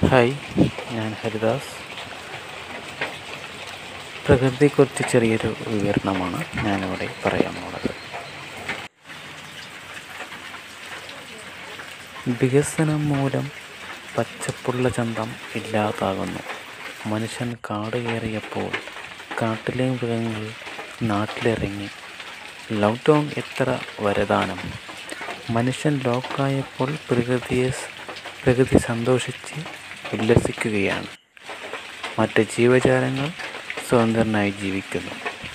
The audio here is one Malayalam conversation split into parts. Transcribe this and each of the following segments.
ഹായ് ഞാൻ ഹരിദാസ് പ്രകൃതിയെക്കുറിച്ച് ചെറിയൊരു വിവരണമാണ് ഞാനിവിടെ പറയാൻ പോണത് വികസനം മൂലം പച്ചപ്പുള്ള ചന്തം ഇല്ലാതാകുന്നു മനുഷ്യൻ കാട് കയറിയപ്പോൾ കാട്ടിലെ മൃഗങ്ങൾ നാട്ടിലിറങ്ങി ലോക്ക്ഡൗൺ എത്ര വരദാനം മനുഷ്യൻ ലോക്കായപ്പോൾ പ്രകൃതിയെ പ്രകൃതി സന്തോഷിച്ച് ഉല്ലസിക്കുകയാണ് മറ്റ് ജീവജാലങ്ങൾ സ്വതന്ത്രനായി ജീവിക്കുന്നു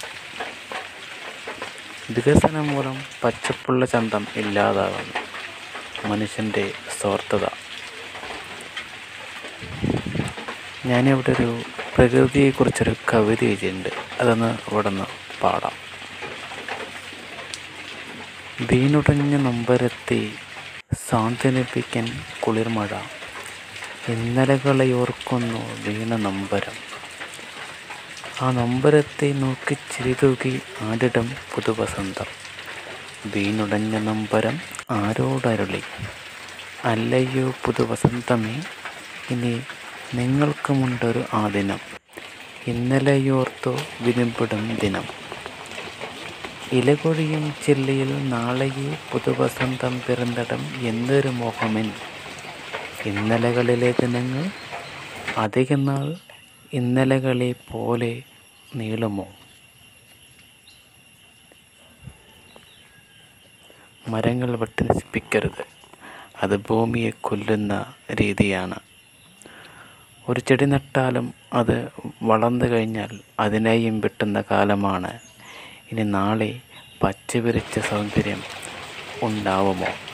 വികസനം മൂലം പച്ചപ്പുള്ള ചന്തം ഇല്ലാതാകുന്നു മനുഷ്യൻ്റെ സ്വാർത്ഥത ഞാനിവിടെ ഒരു പ്രകൃതിയെക്കുറിച്ചൊരു കവിത എഴുതിയിട്ടുണ്ട് അതൊന്ന് ഇവിടെ നിന്ന് പാടാം വീണുടഞ്ഞ നൊമ്പരത്തെ സാന്ത്വനിപ്പിക്കാൻ കുളിർമഴ ഇന്നലകളെ ഓർക്കുന്നു വീണ നൊമ്പരം ആ നൊമ്പരത്തെ നോക്കി ചിരിതൂകി ആടിടം പുതുവസന്തം വീണുടഞ്ഞ നൊമ്പരം ആരോടരുളി അല്ലയോ പുതുവസന്തമേ ഇനി നിങ്ങൾക്കുമുണ്ടൊരു ആ ദിനം ഇന്നലെയോർത്തോ വിരുമ്പിടും ദിനം ഇലകൊഴിയും ചില്ലയിൽ നാളെയെ പുതുവസന്തം പിറന്നിടം എന്നൊരു മോഹമെൻ ഇന്നലകളിലെ ദിനങ്ങൾ അധിക നാൾ ഇന്നലകളെ പോലെ നീളുമോ മരങ്ങൾ വെട്ടി നശിപ്പിക്കരുത് അത് ഭൂമിയെ കൊല്ലുന്ന രീതിയാണ് ഒരു ചെടി നട്ടാലും അത് വളർന്നു കഴിഞ്ഞാൽ അതിനെയും വെട്ടുന്ന കാലമാണ് ഇനി നാളെ പച്ചവിരിച്ച സൗന്ദര്യം ഉണ്ടാവുമോ